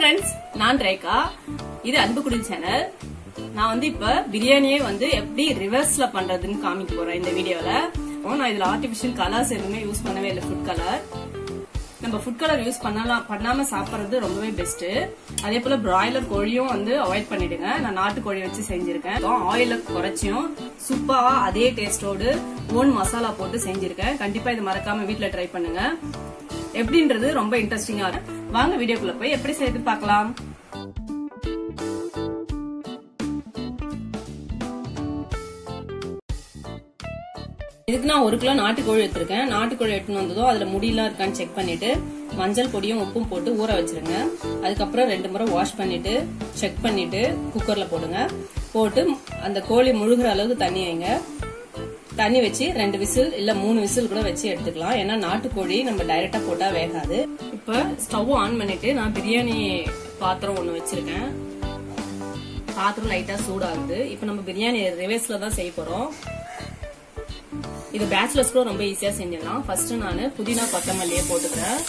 friends நான் ரேகா இது அன்புக்குடி channel நான் வந்து இப்ப பிரியாணியே வந்து எப்படி ரிவர்ஸ்ல பண்றதுன்னு காமிக்க போறேன் இந்த வீடியோல நான் இதுல ஆர்டிபிஷியல் கலர்ஸ் எதுவுமே யூஸ் பண்ணவே இல்லை ஃபுட் கலர் நம்ம ஃபுட் கலர் யூஸ் பண்ணலாம் பண்ணாம சாப்பிடுறது ரொம்பவே பெஸ்ட் அதே போல பிராய்லர் கோழியும் வந்து அவாய்ட் பண்ணிடுங்க நான் நாட்டு கோழி வச்சு செஞ்சிருக்கேன் ஆயில குறைச்சியும் சூப்பரா அதே டேஸ்டோடு ஓன் மசாலா போட்டு செஞ்சிருக்கேன் கண்டிப்பா இது மறக்காம வீட்ல ட்ரை பண்ணுங்க எப்படின்றது ரொம்ப இன்ட்ரெஸ்டிங்கா இருக்கு வாங்க வீடியோக்குள்ள போய் எப்படி செய்து பார்க்கலாம் இதுக்கு நான் ஒரு கிலோ நாட்டுக்கோழி எடுத்திருக்கேன் நாட்டுக்கோழி எடுத்துன்னு வந்ததும் அதுல முடியெல்லாம் இருக்கான்னு செக் பண்ணிட்டு மஞ்சள் பொடியும் உப்பும் போட்டு ஊற வச்சிருங்க அதுக்கப்புறம் ரெண்டு முறை வாஷ் பண்ணிட்டு செக் பண்ணிட்டு குக்கர்ல போடுங்க போட்டு அந்த கோழி முழுகிற அளவுக்கு தண்ணி வைங்க தண்ணி வச்சு ரெண்டு விசில் இல்ல மூணு விசில் கூட வச்சு எடுத்துக்கலாம் ஏன்னா நாட்டுக்கோழி நம்ம டைரக்டா போட்டா வேகாது இப்ப ஸ்டவ் ஆன் பண்ணிட்டு நான் பிரியாணி பாத்திரம் ஒண்ணு வச்சிருக்கேன் பாத்திரம் லைட்டா சூடாகுது இப்ப நம்ம பிரியாணி ரிவர்ஸ்ல தான் செய்ய போறோம் இது பேச்சுலர்ஸ் கூட ரொம்ப ஈஸியா செஞ்சிடலாம் ஃபர்ஸ்ட் நான் புதினா கொத்தமல்லியே போட்டுக்கிறேன்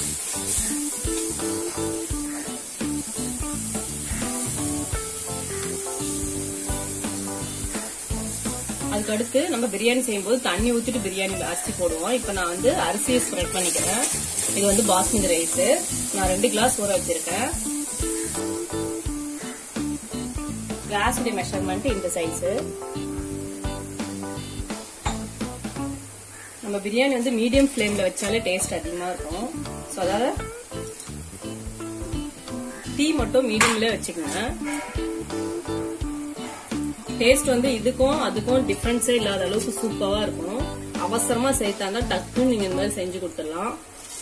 அதுக்கு அடுத்து நம்ம பிரியாணி செய்யும்போது தண்ணி ஊத்திட்டு பிரியாணி அரிசி போடுவோம் இப்ப நான் வந்து அரிசியை ஸ்ப்ரெட் பண்ணிக்கிறேன் இது வந்து பாஸ்மதி ரைஸ் நான் ரெண்டு கிளாஸ் ஊற வச்சிருக்கேன் கிளாஸுடைய மெஷர்மெண்ட் இந்த சைஸ் நம்ம பிரியாணி வந்து மீடியம் ஃப்ளேம்ல வச்சாலே டேஸ்ட் அதிகமா இருக்கும் ஸோ அதாவது டீ மட்டும் மீடியம்ல வச்சுக்கோங்க டேஸ்ட் வந்து இதுக்கும் அதுக்கும் டிஃபரன்ஸே இல்லாத அளவுக்கு சூப்பரா இருக்கும் அவசரமா சேர்த்தாங்க டக்குன்னு நீங்க இந்த மாதிரி செஞ்சு கொடுத்துடலாம்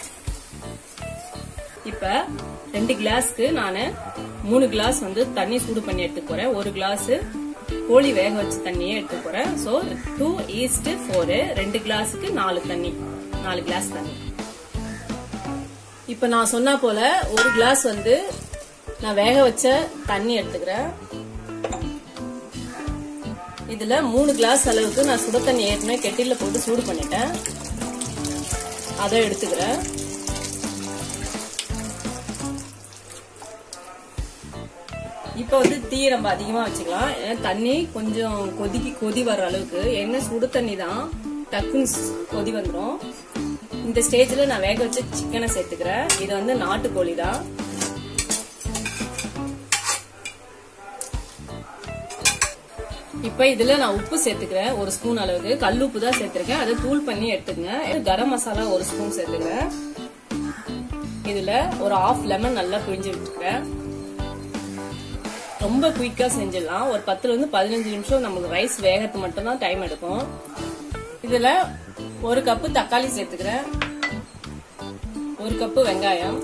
இப்ப ரெண்டு கிளாஸ்க்கு நான் மூணு கிளாஸ் வந்து தண்ணி சூடு பண்ணி எடுத்துக்க போறேன் ஒரு கிளாஸ் கோழி வேக வச்ச தண்ணியே எடுத்துக்க போறேன் சோ டூ ஈஸ்ட் ஃபோரு ரெண்டு கிளாஸுக்கு நாலு தண்ணி நாலு கிளாஸ் தண்ணி இப்ப நான் சொன்னா போல ஒரு கிளாஸ் வந்து நான் வேக வச்ச தண்ணி எடுத்துக்கிறேன் இதுல மூணு கிளாஸ் அளவுக்கு நான் சுட தண்ணி ஏற்கனவே கெட்டில போட்டு சூடு பண்ணிட்டேன் அதை எடுத்துக்கிறேன் இப்ப வந்து தீ நம்ம அதிகமா வச்சுக்கலாம் ஏன்னா தண்ணி கொஞ்சம் கொதிக்கி கொதி வர்ற அளவுக்கு என்ன சுடு தண்ணி தான் டக்குன்னு கொதி வந்துடும் இந்த ஸ்டேஜ்ல நான் வேக வச்ச சிக்கனை சேர்த்துக்கிறேன் இது வந்து நாட்டுக்கோழி தான் இப்ப இதுல நான் உப்பு சேர்த்துக்கிறேன் ஒரு ஸ்பூன் அளவுக்கு கல் உப்பு தான் சேர்த்திருக்கேன் அதை தூள் பண்ணி எடுத்துக்கங்க கரம் மசாலா ஒரு ஸ்பூன் சேர்த்துக்கிறேன் இதுல ஒரு ஆஃப் லெமன் நல்லா பிழிஞ்சு விட்டுக்கிறேன் ரொம்ப குயிக்கா செஞ்சிடலாம் ஒரு பத்துல இருந்து பதினஞ்சு நிமிஷம் நமக்கு ரைஸ் வேகத்து மட்டும் தான் டைம் எடுக்கும் இதுல ஒரு கப்பு தக்காளி சேர்த்துக்கிறேன் ஒரு கப்பு வெங்காயம்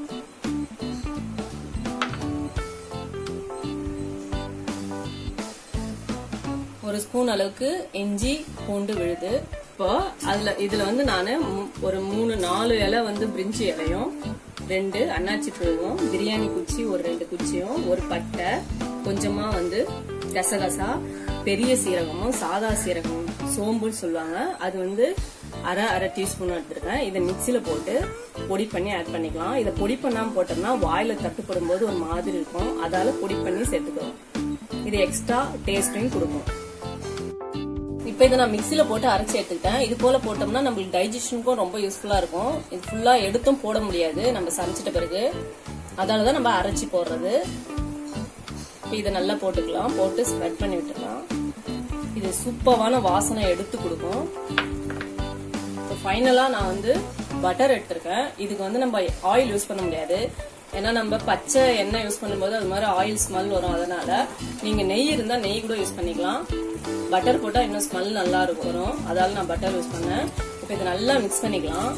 ஒரு ஸ்பூன் அளவுக்கு இஞ்சி பூண்டு விழுது இப்போ அதுல இதுல வந்து நான் ஒரு மூணு நாலு இலை வந்து பிரிஞ்சி இலையும் ரெண்டு அன்னாச்சி பூவும் பிரியாணி குச்சி ஒரு ரெண்டு குச்சியும் ஒரு பட்டை கொஞ்சமா வந்து கசகசா பெரிய சீரகமும் சாதா சீரகமும் சோம்புன்னு சொல்லுவாங்க அது வந்து அரை அரை டீஸ்பூன் எடுத்துருக்கேன் இதை மிக்சியில போட்டு பொடி பண்ணி ஆட் பண்ணிக்கலாம் இதை பொடி பண்ணாம போட்டோம்னா வாயில தட்டுப்படும் போது ஒரு மாதிரி இருக்கும் அதால பொடி பண்ணி சேர்த்துக்கிறோம் இது எக்ஸ்ட்ரா டேஸ்டையும் கொடுக்கும் இப்ப இதை நான் மிக்சில போட்டு அரைச்சி எடுத்துக்கிட்டேன் இது போல போட்டோம்னா நம்மளுக்கு டைஜஷனுக்கும் ரொம்ப யூஸ்ஃபுல்லா இருக்கும் இது ஃபுல்லா எடுத்தும் போட முடியாது நம்ம சமைச்சிட்ட பிறகு அதனாலதான் நம்ம அரைச்சி போடுறது இப்ப இதை நல்லா போட்டுக்கலாம் போட்டு ஸ்ப்ரெட் பண்ணி விட்டுலாம் இது சூப்பரான வாசனை எடுத்து கொடுக்கும் இப்போ ஃபைனலா நான் வந்து பட்டர் எடுத்திருக்கேன் இதுக்கு வந்து நம்ம ஆயில் யூஸ் பண்ண முடியாது ஏன்னா நம்ம பச்சை எண்ணெய் யூஸ் பண்ணும்போது அது மாதிரி ஆயில் ஸ்மெல் வரும் அதனால நீங்க நெய் இருந்தா நெய் கூட யூஸ் பண்ணிக்கலாம் பட்டர் போட்டா இன்னும் ஸ்மெல் நல்லா இருக்கும் வரும் அதால நான் பட்டர் யூஸ் பண்ணேன் இப்போ இதை நல்லா மிக்ஸ் பண்ணிக்கலாம்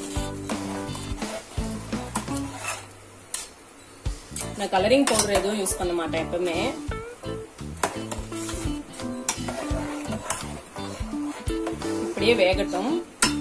நான் கலரிங் பவுடர் எதுவும் யூஸ் பண்ண மாட்டேன் எப்பவுமே இப்படியே வேகட்டும்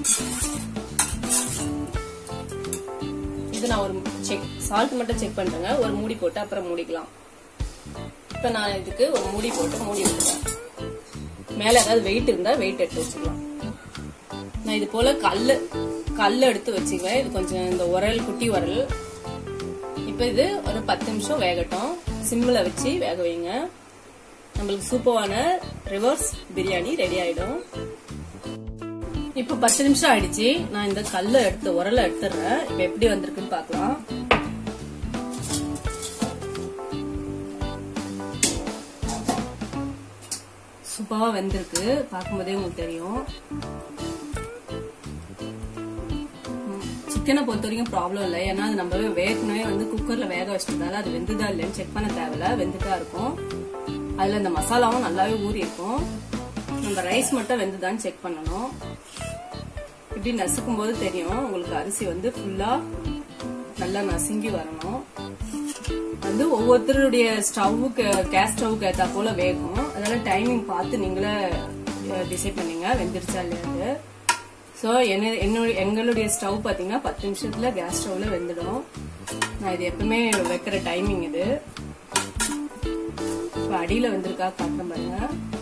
இது நான் ஒரு செக் சால்ட் மட்டும் செக் பண்ணிட்டேங்க ஒரு மூடி போட்டு அப்புறம் மூடிக்கலாம் இப்ப நான் இதுக்கு ஒரு மூடி போட்டு மூடி விட்டுறேன் மேல ஏதாவது வெயிட் இருந்தா வெயிட் எடுத்து வச்சுக்கலாம் நான் இது போல கல்லு கல் எடுத்து வச்சுக்குவேன் இது கொஞ்சம் இந்த உரல் குட்டி உரல் இப்ப இப்போ இது ஒரு பத்து நிமிஷம் வேகட்டும் சிம்மில் வச்சு வேக வைங்க நம்மளுக்கு சூப்பரான ரிவர்ஸ் பிரியாணி ரெடி ஆயிடும் இப்போ பத்து நிமிஷம் ஆயிடுச்சு நான் இந்த கல்லை எடுத்து உரலை எடுத்துடுறேன் இப்போ எப்படி வந்திருக்குன்னு பார்க்கலாம் சூப்பராக வெந்திருக்கு பார்க்கும்போதே உங்களுக்கு தெரியும் சிக்கனை பொறுத்த வரைக்கும் ப்ராப்ளம் இல்லை ஏன்னா அது நம்ம வேகனவே வந்து குக்கர்ல வேக வச்சிருந்தால அது வெந்துதா இல்லைன்னு செக் பண்ண தேவையில்ல வெந்துட்டா இருக்கும் அதுல இந்த மசாலாவும் நல்லாவே ஊறி இருக்கும் நம்ம ரைஸ் மட்டும் வெந்துதான்னு செக் பண்ணணும் இப்படி நசுக்கும் போது தெரியும் உங்களுக்கு அரிசி வந்து ஃபுல்லா நல்லா நசுங்கி வரணும் வந்து ஒவ்வொருத்தருடைய ஸ்டவ்வுக்கு கேஸ் ஸ்டவ்வுக்கு ஏற்றா போல வேகும் அதனால டைமிங் பார்த்து நீங்களே டிசைட் பண்ணீங்க வெந்துருச்சா இல்லையாது ஸோ என்ன என்னுடைய எங்களுடைய ஸ்டவ் பார்த்தீங்கன்னா பத்து நிமிஷத்துல கேஸ் ஸ்டவ்ல வெந்துடும் நான் இது எப்பவுமே வைக்கிற டைமிங் இது இப்போ அடியில் வந்திருக்கா காட்டுறேன் பாருங்க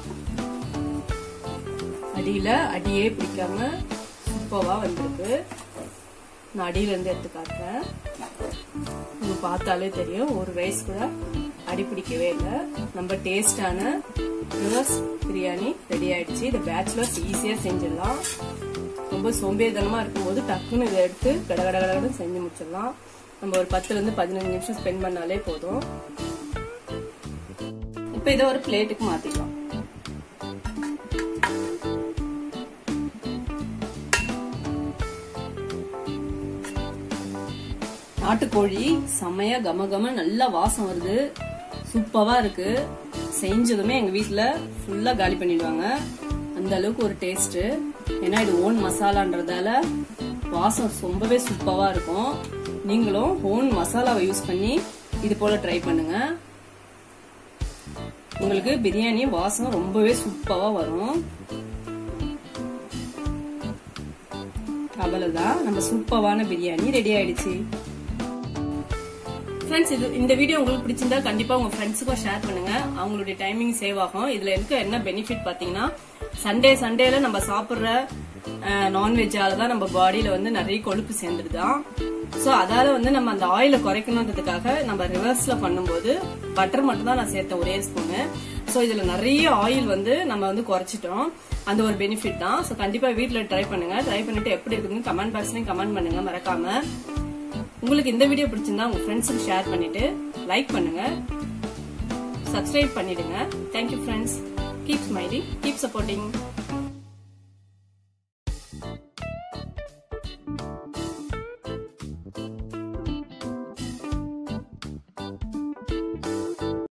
அடியில் அடியே பிடிக்காம சூப்பராக வந்திருக்கு நான் அடியிலேருந்து எடுத்து காட்டுறேன் உங்களுக்கு பார்த்தாலே தெரியும் ஒரு ரைஸ் கூட அடி பிடிக்கவே இல்லை நம்ம டேஸ்டான ரிவர்ஸ் பிரியாணி ரெடி ஆயிடுச்சு இதை பேச்சுலர்ஸ் ஈஸியாக செஞ்சிடலாம் ரொம்ப சோம்பேறித்தனமா இருக்கும்போது டக்குன்னு இதை எடுத்து கட கட கடன்னு செஞ்சு முடிச்சிடலாம் நம்ம ஒரு பத்துல இருந்து பதினஞ்சு நிமிஷம் ஸ்பெண்ட் பண்ணாலே போதும் இப்ப இதை ஒரு பிளேட்டுக்கு மாத்திக்கலாம் நாட்டுக்கோழி செம்மையா கம கம நல்லா வாசம் வருது சூப்பரா இருக்கு செஞ்சதுமே எங்க வீட்டுல ஃபுல்லா காலி பண்ணிடுவாங்க அந்த அளவுக்கு ஒரு டேஸ்ட் ஏன்னா இது ஓன் மசாலான்றதால வாசம் ரொம்பவே சூப்பரா இருக்கும் நீங்களும் ஓன் மசாலாவை யூஸ் பண்ணி இது போல ட்ரை பண்ணுங்க உங்களுக்கு பிரியாணி வாசம் ரொம்பவே சூப்பரா வரும் அவ்வளவுதான் நம்ம சூப்பரான பிரியாணி ரெடி ஆயிடுச்சு ஃப்ரெண்ட்ஸ் இது இந்த வீடியோ உங்களுக்கு பிடிச்சிருந்தா கண்டிப்பா உங்க ஃப்ரெண்ட்ஸுக்கும் ஷேர் பண்ணுங்க அவங்களுடைய டைமிங் சேவ் ஆகும் இதுல எனக்கு என்ன பெனிஃபிட் பாத்தீங்கன்னா சண்டே சண்டேல நம்ம சாப்பிடுற நான்வெஜ்ஜால தான் நம்ம பாடியில வந்து நிறைய கொழுப்பு சேர்ந்துருதான் ஸோ அதால வந்து நம்ம அந்த ஆயில குறைக்கணுன்றதுக்காக நம்ம ரிவர்ஸ்ல பண்ணும்போது பட்டர் மட்டும் தான் நான் சேர்த்தேன் ஒரே ஸ்பூனு ஸோ இதுல நிறைய ஆயில் வந்து நம்ம வந்து குறைச்சிட்டோம் அந்த ஒரு பெனிஃபிட் தான் ஸோ கண்டிப்பா வீட்ல ட்ரை பண்ணுங்க ட்ரை பண்ணிட்டு எப்படி இருக்குதுன்னு கமெண்ட் பாக்ஸ்லயும் கமெண்ட் பண்ணுங்க மறக்காம உங்களுக்கு இந்த வீடியோ பிடிச்சிருந்தா உங்க ஃப்ரெண்ட்ஸுக்கு ஷேர் பண்ணிட்டு லைக் பண்ணுங்க சப்ஸ்கிரைப் பண்ணிடுங்க thank you friends keep smiling keep supporting